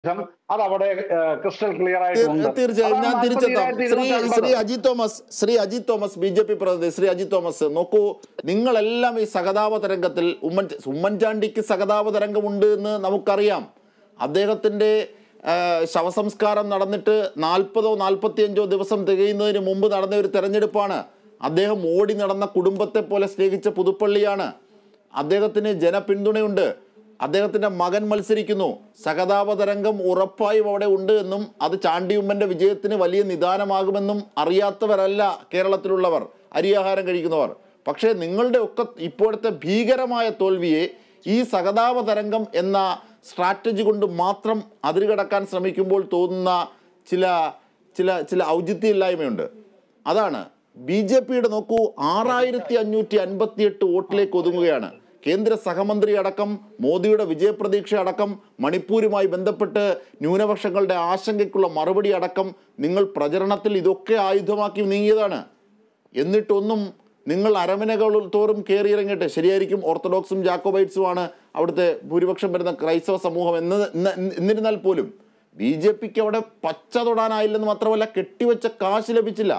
അത് അവിടെ crystal clear ആയിട്ടുണ്ട് തീർ- തീർച്ചയായും ഞാൻ അതാണ് തിരിച്ചെത്താം 40,000 ശ്രീ ഇരുന്നൂറ്റി ശ്രീ അൻപത്. Ajith Thomas Shri Ajith Thomas B J P പ്രതിനിധി ശ്രീ അജിത് തോമസ് നോക്കൂ നിങ്ങളെല്ലാം ഈ സഹതാപ തരംഗത്തിൽ ഉമ്മൻ ഉമ്മൻചാണ്ടിക്ക് സഹതാപ തരംഗമുണ്ട് എന്ന് നമുക്കറിയാം അദ്ദേഹത്തിൻ്റെ ആ, ശവസംസ്കാരം നടന്നിട്ട് നാൽപ്പതോ നാൽപ്പത്തിയഞ്ചോ ദിവസം തികയുന്നതിന് മുമ്പ് നടന്ന ഒരു തെരഞ്ഞെടുപ്പാണ് അദ്ദേഹം ഓടി നടന്ന കുടുംബത്തെ പോലെ സ്നേഹിച്ച പുതുപ്പള്ളിയാണ് അദ്ദേഹത്തിന് ജനപിന്തുണയുണ്ട് അദ്ദേഹത്തിന്റെ മകൻ മത്സരിക്കുന്നു സഹതാപ തരംഗം ഉറപ്പായും അവിടെ ഉണ്ട് എന്നും അത് ചാണ്ടിയുമ്മന്റെ വിജയത്തിന് വലിയ നിദാനമാകുമെന്നും അറിയാത്തവരല്ല കേരളത്തിലുള്ളവർ അരിയാഹാരം കഴിക്കുന്നവർ പക്ഷേ നിങ്ങളുടെ ഒക്കെ ഇപ്പോഴത്തെ ഭീകരമായ തോൽവിയെ ഈ സഹതാപ തരംഗം എന്ന സ്ട്രാറ്റജി കൊണ്ട് മാത്രം അതിരുകടക്കാൻ ശ്രമിക്കുമ്പോൾ തോന്നുന്ന ചില ചില ചില ഔചിത്യമില്ലായ്മയുണ്ട് അതാണ് ബി ജെ പിയുടെ നോക്കൂ ആറായിരത്തി അഞ്ഞൂറ്റി അൻപത്തി എട്ട് വോട്ടിലേക്ക് ഒതുങ്ങുകയാണ് കേന്ദ്ര സഹമന്ത്രി അടക്കം മോദിയുടെ വിജയപ്രതീക്ഷ അടക്കം മണിപ്പൂരുമായി ബന്ധപ്പെട്ട് ന്യൂനപക്ഷങ്ങളുടെ ആശങ്കയ്ക്കുള്ള മറുപടി അടക്കം നിങ്ങൾ പ്രചരണത്തിൽ ഇതൊക്കെ ആയുധമാക്കി നീങ്ങിയതാണ് എന്നിട്ടൊന്നും നിങ്ങൾ അരമനകൾ തോറും കയറിയിറങ്ങിയിട്ട് ശരിയായിരിക്കും ഓർത്തഡോക്സും ജാക്കോബൈറ്റ്സുമാണ് അവിടുത്തെ ഭൂരിപക്ഷം വരുന്ന ക്രൈസ്തവ സമൂഹം എന്ന് എന്ന് എന്നിരുന്നാൽ പോലും ബി ജെ പിക്ക് അവിടെ പച്ച തൊടാനായില്ലെന്ന് മാത്രമല്ല കെട്ടിവെച്ച കാശ് ലഭിച്ചില്ല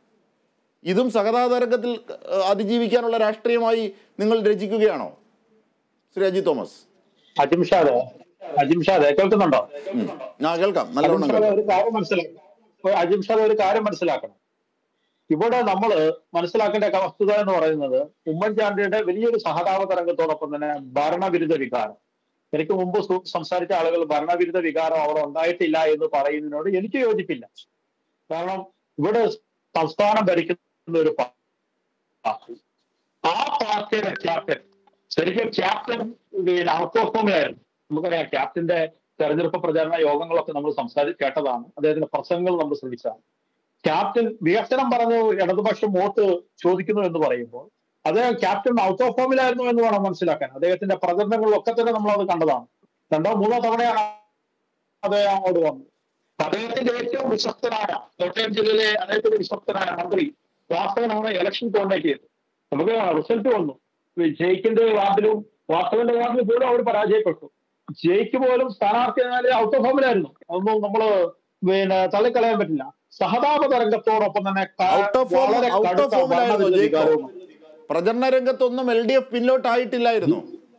ഇതും സഹതാതരംഗത്തിൽ ഏഹ്, അതിജീവിക്കാനുള്ള രാഷ്ട്രീയമായി നിങ്ങൾ രചിക്കുകയാണോ ശ്രീ അജി തോമസ് അജിംഷാദ് അജിംഷാദ് കേൾക്കുന്നുണ്ടോ ഉം. ആ കേൾക്കാം നല്ലോണം അജിംഷാദ് കേൾക്കാം ഒരു കാര്യം മനസ്സിലാക്കണം അജിംഷാദ് ഒരു കാര്യം മനസ്സിലാക്കണം ഇവിടെ നമ്മൾ മനസ്സിലാക്കേണ്ട ക- വസ്തുത എന്ന് പറയുന്നത് ഉമ്മൻചാണ്ടിയുടെ വലിയൊരു സഹതാപ തരംഗത്തോടൊപ്പം തന്നെ ഭരണവിരുദ്ധ വികാരം എനിക്ക് മുമ്പ് സു- സംസാരിച്ച ആളുകൾ ഭരണവിരുദ്ധ വികാരം അവിടെ ഉണ്ടായിട്ടില്ല എന്ന് പറയുന്നതിനോട് എനിക്ക് യോജിപ്പില്ല കാരണം ഇവിടെ സംസ്ഥാനം ഭരിക്കുന്ന ഒരു പാർട്ടി ആ പാർട്ടിയുടെ ക്യാപ്റ്റൻ ശരിക്കും ക്യാപ്റ്റൻ പിന്നെ ഔട്ട് ഓഫ് ഫോമിലായിരുന്നു നമുക്കറിയാം ക്യാപ്റ്റന്റെ തെരഞ്ഞെടുപ്പ് പ്രചാരണ യോഗങ്ങളൊക്കെ നമ്മൾ സംസാരി കേട്ടതാണ് അദ്ദേഹത്തിന്റെ പ്രസംഗങ്ങൾ നമ്മൾ ശ്രദ്ധിച്ചതാണ് ക്യാപ്റ്റൻ വികസനം പറഞ്ഞു ഇടതുപക്ഷം വോട്ട് ചോദിക്കുന്നു എന്ന് പറയുമ്പോൾ അദ്ദേഹം ക്യാപ്റ്റൻ ഔട്ട് ഓഫ് ഫോമിലായിരുന്നു എന്ന് വേണം മനസ്സിലാക്കാൻ അദ്ദേഹത്തിന്റെ പ്രചരണങ്ങളിലൊക്കെ തന്നെ നമ്മൾ അത് കണ്ടതാണ് രണ്ടോ മൂന്നോ തവണയാണ് അദ്ദേഹം അങ്ങോട്ട് വന്നത് അദ്ദേഹത്തിന്റെ ഏറ്റവും വിശ്വസ്തനായ കോട്ടയം ജില്ലയിലെ അദ്ദേഹത്തിന്റെ വിശ്വസ്തനായ മന്ത്രി വാസ്തവനാണ് ഇലക്ഷൻ കോർഡിനേറ്റ് ചെയ്തത് നമുക്ക് റിസൾട്ട് വന്നു ജയിക്കിന്റെ വാർഡിലും വാസ്തവന്റെ വാർഡിൽ പോലും അവർ പരാജയപ്പെട്ടു ജയിക്ക് പോലും സ്ഥാനാർത്ഥി ഔട്ട് ഓഫ് ഫോമിലായിരുന്നു അതൊന്നും നമ്മള് പിന്നെ തള്ളിക്കളയാൻ പറ്റില്ല സഹതാപ തരംഗത്തോടൊപ്പം തന്നെ ക- ഔട്ട് ഓഫ് ഫോം വളരെ ഔട്ട് കടുത്ത ഓഫ് ഫോമിലായിരുന്നു ഭരണവിരുദ്ധ ജയിക്കോ വികാരവും. പ്രചരണ രംഗത്തൊന്നും എൽ ഡി എഫ് പിന്നോട്ടായിട്ടില്ലായിരുന്നു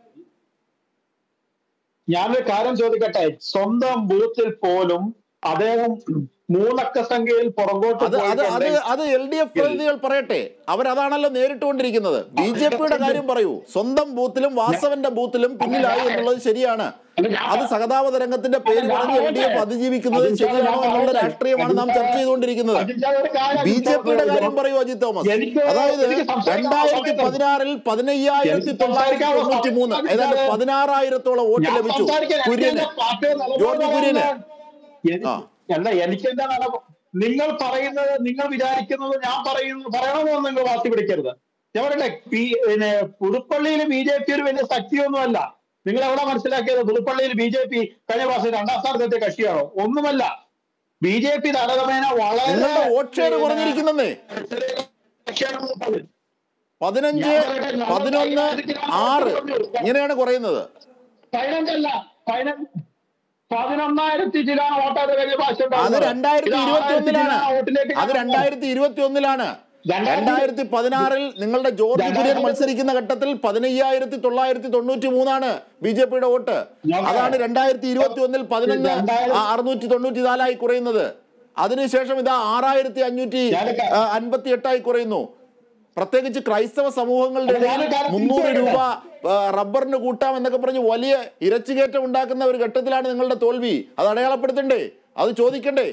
ഞാനൊരു കാര്യം ചോദിക്കട്ടെ സ്വന്തം ബൂത്തിൽ പോലും അദ്ദേഹം മൂന്നക്ക സംഖ്യയിൽ പുറകോട്ട് അത് അത് അത് പോയിട്ടുണ്ടെങ്കിൽ അത് എൽ ഡി എഫ് പ്രതിനിധികൾ പറയട്ടെ അവരതാണല്ലോ നേരിട്ടുകൊണ്ടിരിക്കുന്നത് ബി ജെ പിയുടെ കാര്യം പറയൂ സ്വന്തം ബൂത്തിലും വാസവന്റെ ബൂത്തിലും പിന്നിലായി എന്നുള്ളത് ശരിയാണ് അത് സഹതാപ തരംഗത്തിന്റെ പേര് പറഞ്ഞ് എൽ ഡി എഫ് അതിജീവിക്കുന്നത് ശരിയാണോ എന്നുള്ള രാഷ്ട്രീയമാണ് നാം ചർച്ച ചെയ്തുകൊണ്ടിരിക്കുന്നത് ബി ജെ പിയുടെ കാര്യം പറയൂ അജിത് തോമസ് എനിക്ക് അതായത് എനിക്ക് സംസാരിക്കാൻ രണ്ടായിരത്തി സമയത്ത് പതിനാറിൽ പതിനയ്യായിരത്തി എനിക്ക് തൊള്ളായിരത്തി സംസാരിക്കാൻ തൊണ്ണൂറ്റി മൂന്ന് സമയത്ത് ഏതാണ്ട് ഞാൻ പതിനാറായിരത്തോളം വോട്ട് ഞാൻ ലഭിച്ചു സംസാരിക്കാൻ കുര്യന് എനിക്ക് എന്റെ പാർട്ടിയുടെ നിലപാട് ജോർജ് കുര്യന് എനി- ആ. അല്ല എനിക്ക് എന്താ നിലപാട് നിങ്ങൾ പറയുന്നത് നിങ്ങൾ വിചാരിക്കുന്നത് ഞാൻ പറയുന്നു പറയണമെന്ന് നിങ്ങൾ വാത്തി പിടിക്കരുത് ഞാൻ പറയട്ടെ പി- പിന്നെ പുതുപ്പള്ളിയിൽ ബി ജെ പി ഒരു വലിയ ശക്തിയൊന്നുമല്ല നിങ്ങൾ എവിടെ മനസ്സിലാക്കിയത് പുതുപ്പള്ളിയിൽ ബി ജെ പി കഴിഞ്ഞ പ്രാവശ്യം രണ്ടാം സ്ഥാനത്തെത്തിയ കക്ഷിയാണോ ഒന്നുമല്ല ബി ജെ പി താരതമ്യേന വളരെ നിങ്ങളുടെ വോട്ട് ഷെയർ കുറഞ്ഞിരിക്കുന്നേ ചെറിയ കക്ഷിയാണ് പുതുപ്പള്ളി. പതിനഞ്ച് പതിനൊന്ന് ആറ് ഇങ്ങനെയാണ് കുറയുന്നത് പതിനഞ്ചല്ല പതിനഞ്ച് പതിനൊന്നായിരത്തി ചില വോട്ടാണ് കഴിഞ്ഞ പ്രാവശ്യം അത് ഉണ്ടായിരുന്നത്. രണ്ടായിരത്തി ഇത് ഇരുപത്തി ആറായിരത്തി ഒന്നിലാണ് ചില്ലാനം വോട്ടിലേക്ക് അത് രണ്ടായിരത്തി ഇരുപത്തി ഒന്നിലാണ് രണ്ടായിരത്തി പതിനാറിൽ നിങ്ങളുടെ ജോർജ് കുര്യൻ മത്സരിക്കുന്ന ഘട്ടത്തിൽ പതിനയ്യായിരത്തി തൊള്ളായിരത്തി തൊണ്ണൂറ്റി മൂന്നാണ് ബി ജെ പിയുടെ വോട്ട് അതാണ് രണ്ടായിരത്തി ഇരുപത്തി ഒന്നിൽ പതിനൊന്ന് അറുന്നൂറ്റി തൊണ്ണൂറ്റി നാലായി കുറയുന്നത് അതിനുശേഷം ഇതാ ആറായിരത്തി അഞ്ഞൂറ്റി ആ, അൻപത്തി എട്ടായി കുറയുന്നു പ്രത്യേകിച്ച് ക്രൈസ്തവ സമൂഹങ്ങളുടെ ഇടയിൽ മുന്നൂറ് രൂപ ആ, റബ്ബറിന് കൂട്ടാം എന്നൊക്കെ പറഞ്ഞ് വലിയ ഇരച്ചുകയറ്റം ഉണ്ടാക്കുന്ന ഒരു ഘട്ടത്തിലാണ് നിങ്ങളുടെ തോൽവി അത് അടയാളപ്പെടുത്തണ്ടേ അത് ചോദിക്കണ്ടേ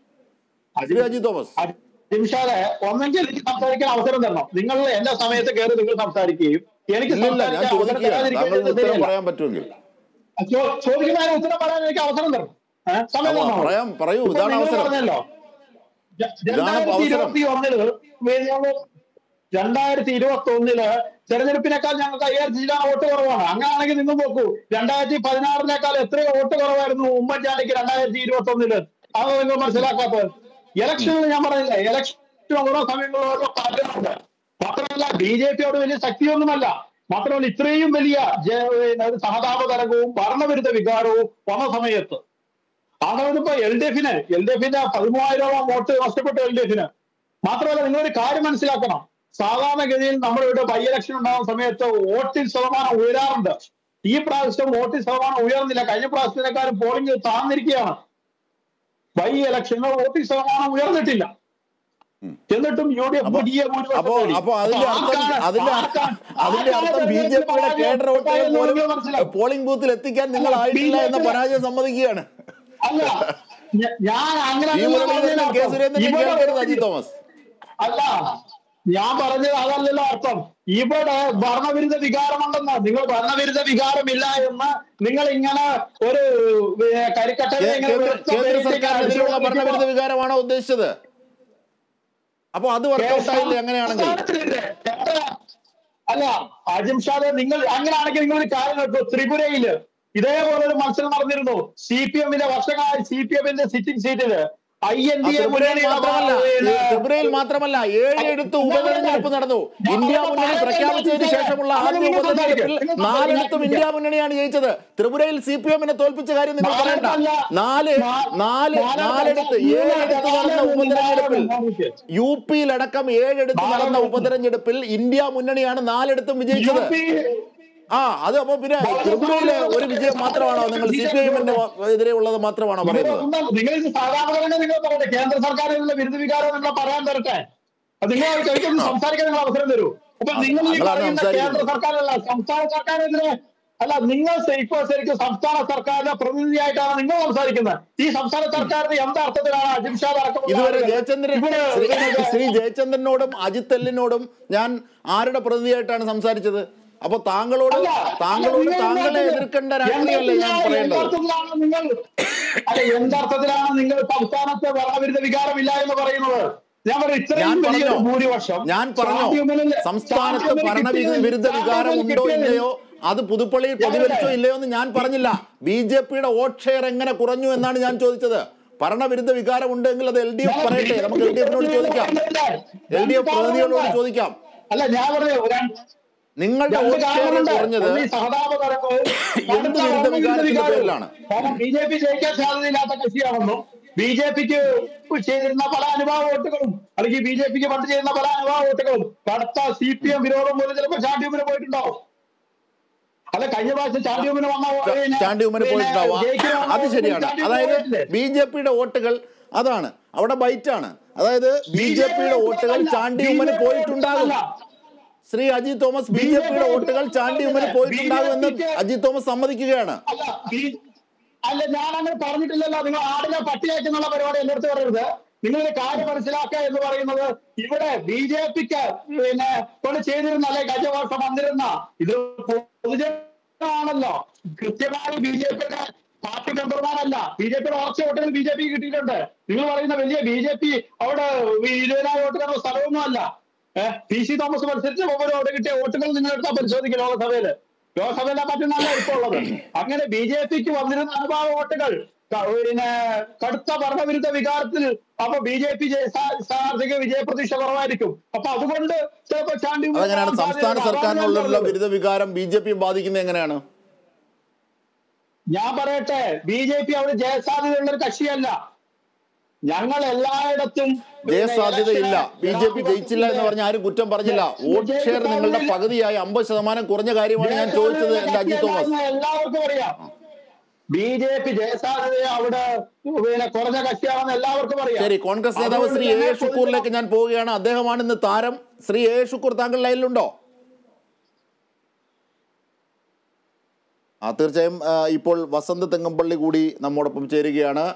ശ്രീ അജി തോമസ് നിമിഷാലെ ഒന്നെങ്കിൽ എനിക്ക് സംസാരിക്കാൻ അവസരം തരണം നിങ്ങൾ എല്ലാ സമയത്ത് കയറി നിങ്ങൾ സംസാരിക്കുകയും എനിക്ക് ഇല്ലില്ല ഞാൻ സംസാരിക്കാൻ അവസരം ചോദിക്കുകയാണ് തരാതിരിക്കുന്നത് താങ്കൾ ഉത്തരം ശരിയല്ല. പറയാൻ പറ്റുമെങ്കിൽ ചോ- ചോദിക്കുന്ന ആരും ഉത്തരം പറയാൻ എനിക്ക് അവസരം തരണം ഏ? സമയം അപ്പൊ തരണോ? പറയാം, പറയൂ, ഇപ്പോൾ ഇതാണ് നിങ്ങൾ അവസരം. പറഞ്ഞല്ലോ ര- ഇതാണ് രണ്ടായിരത്തി അവസരം. ഇരുപത്തി ഒന്നില് വേദിയാണ് രണ്ടായിരത്തി ഇരുപത്തി ഒന്നില് തെരഞ്ഞെടുപ്പിനേക്കാൾ ഞങ്ങൾക്ക് അയ്യായിരത്തി ചില വോട്ട് കുറവാണ് അങ്ങനെയാണെങ്കിൽ നിങ്ങൾ നോക്കൂ രണ്ടായിരത്തി പതിനാറിനേക്കാൾ എത്രയോ വോട്ട് കുറവായിരുന്നു ഉമ്മൻചാണ്ടിക്ക് രണ്ടായിരത്തി ഇരുപത്തി ഒന്നില് അത് നിങ്ങൾ മനസ്സിലാക്കാത്തത് ഇലക്ഷനിൽ ഞാൻ പറഞ്ഞില്ല ഇലക്ഷൻ ഓരോ സമയങ്ങളിൽ ഓരോ പാർട്ടികളുണ്ട് മാത്രമല്ല ബി ജെ പിയോട് വലിയ ശക്തിയൊന്നുമല്ല മാത്രമല്ല ഇത്രയും വലിയ ജ- പിന്നെ ഒരു സഹതാപ തരംഗവും ഭരണവിരുദ്ധ വികാരവും വന്ന സമയത്ത് അതായത് ഇപ്പൊ എൽ ഡി എഫിന് എൽ ഡി എഫിന്റെ പതിമൂവായിരോളം വോട്ട് നഷ്ടപ്പെട്ടു എൽ ഡി എഫിന് മാത്രമല്ല നിങ്ങളൊരു കാര്യം മനസ്സിലാക്കണം സാധാരണഗതിയിൽ നമ്മുടെ ഇവിടെ ബൈ ഇലക്ഷൻ ഉണ്ടാകുന്ന സമയത്ത് വോട്ടിംഗ് ശതമാനം ഉയരാറുണ്ട് ഈ പ്രാവശ്യം വോട്ടിംഗ് ശതമാനം ഉയർന്നില്ല കഴിഞ്ഞ പ്രാവശ്യത്തിനേക്കാളും പോളിംഗ് താഴ്ന്നിരിക്കുകയാണ് ബൈ ഇലക്ഷനിൽ വോട്ടിംഗ് ശതമാനം ഉയർന്നിട്ടില്ല എന്നിട്ടും യു ഡി എഫ് അപ്പൊ- വലിയ ഭൂരിപക്ഷം അപ്പോ നേടി. അപ്പോ അതിന്റെ അപ്പോ അർത്ഥം ആർക്കാണ്- അതിന്റെ ആർക്കാണ്- അതിന്റെ ആർക്കാണ് അർത്ഥം ബി ജെ തെരഞ്ഞെടുപ്പ് പിയുടെ പരാജയം കേഡർ വോട്ടുകൾ എന്ന് പോലും നിങ്ങൾ മനസ്സിലാക്കണം. പോളിംഗ് ബൂത്തിൽ എത്തിക്കാൻ നിങ്ങൾ അല്ല, ആയിട്ടില്ല എന്ന BJP പരാജയം സമ്മതിക്കുകയാണ് അല്ല ഞ- ഞാൻ അങ്ങനെ ഈ മുരളീധരനും കെ സുരേന്ദ്രനും ഇവിടെ കേൾക്കരുത് അജി തോമസ് അല്ല ഞാൻ പറഞ്ഞത് അതല്ലല്ലോ അർത്ഥം ഇവിടെ ഭരണവിരുദ്ധ വികാരമുണ്ടെന്ന് നിങ്ങൾ ഭരണവിരുദ്ധ വികാരമില്ല എന്ന് നിങ്ങൾ ഇങ്ങനെ ഒരു ഏ, കരിക്കട്ടയിൽ കേ- ഇങ്ങനെ കേന്ദ്ര വെറുത്ത കേന്ദ്ര പേരിലേക്ക് സർക്കാരിനെതിരെയുള്ള അടിച്ചുകൊണ്ടിരിക്കുമ്പോൾ ഭരണവിരുദ്ധ വികാരമാണോ ഉദ്ദേശിച്ചത് അപ്പൊ അത് വർക്കൗട്ട് ആയില്ലേ അങ്ങനെയാണെങ്കിൽ സംസ്ഥാനത്തിലില്ലേ? എത്ര? അല്ല അജിംഷാദ് നിങ്ങൾ അങ്ങനെയാണെങ്കിൽ നിങ്ങൾ ഒരു കാര്യം നോക്കൂ ത്രിപുരയില് ഇതേപോലെ ഒരു മത്സരം നടന്നിരുന്നു സി പി എമ്മിന്റെ വർഷങ്ങളായി സി പി എമ്മിന്റെ സിറ്റിംഗ് സീറ്റില് ഐ എൻ ആ, ഡി എ ത്രിപുരയിൽ മാത്രമല്ല ത്രിപുരയിൽ മാത്രമല്ല ഏഴെടുത്ത് ഉപതെരഞ്ഞെടുപ്പ് നടന്നു ഇന്ത്യ മുന്നണി പ്രഖ്യാപിച്ചതിന് ശേഷമുള്ള ആദ്യ ഉപതെരഞ്ഞെടുപ്പിൽ നാലിടത്തും ഇന്ത്യ മുന്നണിയാണ് ജയിച്ചത് ത്രിപുരയിൽ സി പി എമ്മിനെ തോൽപ്പിച്ച കാര്യം നിങ്ങൾ പറയണ്ട നാല് നാല് നാലിടത്ത് ഏഴെടുത്ത് നടന്ന ഉപതെരഞ്ഞെടുപ്പിൽ യു പിയിലടക്കം ഏഴെടുത്ത് നടന്ന ഉപതെരഞ്ഞെടുപ്പിൽ ഇന്ത്യ മുന്നണിയാണ് നാലിടത്തും വിജയിച്ചത് ആ അത് അപ്പൊ പിന്നെ ത്രിപുരയിലെ ഒരു വിജയം മാത്രമാണോ നിങ്ങൾ സി പി ഐ എമ്മിന്റെ എതിരെ ഉള്ളത് മാത്രമാണോ പറയുന്നത് നിങ്ങൾ ഇത് സാധാരണ തന്നെ നിങ്ങൾ പറയട്ടെ കേന്ദ്ര സർക്കാരിനുള്ള വിരുദ്ധ വികാരം നിങ്ങൾ പറയാൻ തരട്ടെ അത് നിങ്ങൾ കഴിക്കൊന്ന് സംസാരിക്കാൻ നിങ്ങൾ അവസരം തരൂ അപ്പൊ നിങ്ങൾ ഈ ഞങ്ങളാണ് പറയുന്ന സംസാരിക്കുന്നത്. കേന്ദ്ര സർക്കാരല്ല സംസ്ഥാന സർക്കാരിനെതിരെ അല്ല നിങ്ങൾ ഇപ്പൊ ശരിക്കും സംസ്ഥാന സർക്കാരിന്റെ പ്രതിനിധിയായിട്ടാണ് നിങ്ങൾ സംസാരിക്കുന്നത് ഈ സംസ്ഥാന സർക്കാരിന് എന്ത് അർത്ഥത്തിലാണ് അജിംഷാദ് അടക്കം ഇതുവരെ ജയചന്ദ്രൻ ഇവിടെ ശ്രീ- ശ്രീ ജയചന്ദ്രനോടും അജിത് എല്ലിനോടും ഞാൻ ആരുടെ പ്രതിനിധിയായിട്ടാണ് സംസാരിച്ചത് അപ്പൊ താങ്കളോട് അല്ല, താങ്കളോട് നിങ്ങൾ താങ്കളെ എന്ത് എതിർക്കേണ്ട രാഷ്ട്രീയമല്ലേ ഞാൻ എന്തർത്ഥത്തിലാണ് പറയേണ്ടത് എന്തർത്ഥത്തിലാണ് നിങ്ങൾ അല്ല എന്തർത്ഥത്തിലാണ് നിങ്ങൾ സംസ്ഥാനത്തെ ഭരണവിരുദ്ധ വികാരമില്ല എന്ന് പറയുന്നത് ഞാൻ പറയും ഞാൻ ഇത്രയും വലിയൊരു പറഞ്ഞോ? ഭൂരിപക്ഷം ഞാൻ പറഞ്ഞു ചാമ്പ്യനിൽ- സംസ്ഥാനത്ത് ചാമ്പ്യനിൽ ഭരണ കിട്ടിയത് വിരുദ്ധ വികാരം ചാമ്പ്യനിൽ ഉണ്ടോ കിട്ടിയത് ഇല്ലയോ അത് പുതുപ്പള്ളിയിൽ ഞാൻ പ്രതിഫലിച്ചോ പറയട്ടെ? ഇല്ലയോ എന്ന് ഞാൻ പറഞ്ഞില്ല ബി ജെ പിയുടെ വോട്ട് ഷെയർ എങ്ങനെ കുറഞ്ഞു എന്നാണ് ഞാൻ ചോദിച്ചത് ഭരണവിരുദ്ധ വികാരം ഉണ്ടെങ്കിൽ അത് എൽ ഡി എഫ് പറയട്ടെ നമുക്ക് എൽ ഡി എഫിനോട് ചോദിക്കാം എൽ ഡി എഫ് പ്രതിനിധികളോട് ചോദിക്കാം അല്ല ഞാൻ പറഞ്ഞു രണ്ട് നിങ്ങളുടെ രണ്ട് വോട്ട് ഷെയർ കാരണമുണ്ട്. കുറഞ്ഞത് ഒന്ന് ഈ സഹതാപ തരംഗവും എന്ത് വിരുദ്ധ വികാരത്തിന്റെ പേരിലാണ്? കാരണം ബി ജെ പി ജയിക്കാൻ സാധ്യതയില്ലാത്ത കക്ഷിയാണെന്നും ബി ജെ പിക്ക് ചെയ്തിരുന്ന പല അനുഭവ വോട്ടുകളും അല്ലെങ്കിൽ ബി ജെ പിക്ക് പണ്ട് ചെയ്യുന്ന പല അനുഭവ വോട്ടുകളും കടുത്ത സി പി എം വിരോധം പോലും ചിലപ്പോൾ ചാണ്ടിയുമിന് പോയിട്ടുണ്ടാവും അല്ല കഴിഞ്ഞ പ്രാവശ്യം ചാണ്ടിയുമിന് വന്ന പിന്നെ- ചാണ്ടി ഉമ്മന് പിന്നെ പോയിട്ടുണ്ടാവുക ജയിക്കുന്ന അത് ശരിയാണ് ചാണ്ടിയുമ്മന് അതായത് പോയിട്ടില്ലേ? ബി ജെ പിയുടെ വോട്ടുകൾ അതാണ് അവിടെ ബൈറ്റാണ് അതായത് ബി ജെ പിയുടെ വോട്ടുകൾ ചാണ്ടി ഉമ്മന് പോയിട്ടുണ്ടാകും ശ്രീ അജിത് തോമസ് ബി ജെ പിയുടെ വോട്ടുകൾ ചാണ്ടി ഉമ്മന് പോയിട്ടുണ്ടാകും എന്ന് അജിത് തോമസ് സമ്മതിക്കുകയാണ് അല്ല ബി- അല്ല ഞാൻ അങ്ങനെ പറഞ്ഞിട്ടില്ലല്ലോ നിങ്ങൾ ആടിനെ പട്ടിയാക്കുന്നുള്ള പരിപാടി എന്റെ അടുത്ത് പറയരുത് നിങ്ങൾ ഒരു കാര്യം മനസ്സിലാക്കുക എന്ന് പറയുന്നത് ഇവിടെ ബി ജെ പിക്ക് പിന്നെ കൊണ്ട് ചെയ്തിരുന്ന അല്ലെ കഴിഞ്ഞ വർഷം വന്നിരുന്ന ഇത് പൊതുജനാണല്ലോ കൃത്യമായി ബി ജെ പിയുടെ പാർട്ടി മെമ്പർമാരല്ല ബി ജെ പിയുടെ ഉറച്ച വോട്ടുകൾ ബി ജെ പി കിട്ടിയിട്ടുണ്ട് നിങ്ങൾ പറയുന്ന വലിയ ബി ജെ പി അവിടെ ഈ ഇരുപതിനായിരം വോട്ടുകളുടെ സ്ഥലമൊന്നുമല്ല ഏഹ് പി സി തോമസ് മത്സരിച്ച് ഒவ்வொரு അവിടെ കിട്ടിയ വോട്ടുകൾ നിങ്ങൾ എടുത്താൽ പരിശോധിക്കും ലോകസഭയില് ലോക്സഭയിലെ പറ്റുന്നല്ല ഇപ്പൊ ഉള്ളത് അങ്ങനെ ബി ജെ പിക്ക് വന്നിരുന്ന അനുഭാവ വോട്ടുകൾ ക- പിന്നെ കടുത്ത ഭരണവിരുദ്ധ വികാരത്തിൽ അപ്പൊ ബി ജെ പി സ്ഥാനാർത്ഥിക്ക് വിജയപ്രതീക്ഷ കുറവായിരിക്കും അപ്പൊ അതുകൊണ്ട് ചിലപ്പോ ചാണ്ടി ഉമ്മൻ അതെങ്ങനെയാണ് സാധ്യത- സംസ്ഥാന അതാണ് ഞാൻ സർക്കാരിനുള്ള പറഞ്ഞത്. വിരുദ്ധ വികാരം ബി ജെ പി ബാധിക്കുന്നത് എങ്ങനെയാണ് ഞാൻ പറയട്ടെ ബി ജെ പി അവിടെ ജയസാധ്യതയുള്ള ഒരു കക്ഷിയല്ല ഞങ്ങൾ എല്ലായിടത്തും ജയസാധ്യതയില്ല ബി ജെ പി ജയിച്ചില്ല എന്ന് പറഞ്ഞ ആരും കുറ്റം പറഞ്ഞില്ല വോട്ട് ഷെയർ നിങ്ങളുടെ പകുതിയായി അമ്പത് ശതമാനം കുറഞ്ഞ കാര്യമാണ് ഞാൻ ചോദിച്ചത് എന്റെ അജിത് തോമസ് എല്ലാവർക്കും അറിയാം ബി ജെ പി ജയസാധ്യത അവിടെ പിന്നെ കുറഞ്ഞ കക്ഷിയാണെന്ന് എല്ലാവർക്കും അറിയാം ശരി കോൺഗ്രസ് നേതാവ് ശ്രീ എ എ ഷുക്കൂറിലേക്ക് ഞാൻ പോവുകയാണ് അദ്ദേഹമാണ് ഇന്ന് താരം ശ്രീ എ എ ഷുക്കൂർ താങ്കൾ ലൈനിലുണ്ടോ ആ തീർച്ചയായും ആ, ഇപ്പോൾ വസന്ത് തെങ്ങമ്പള്ളി കൂടി നമ്മോടൊപ്പം ചേരുകയാണ്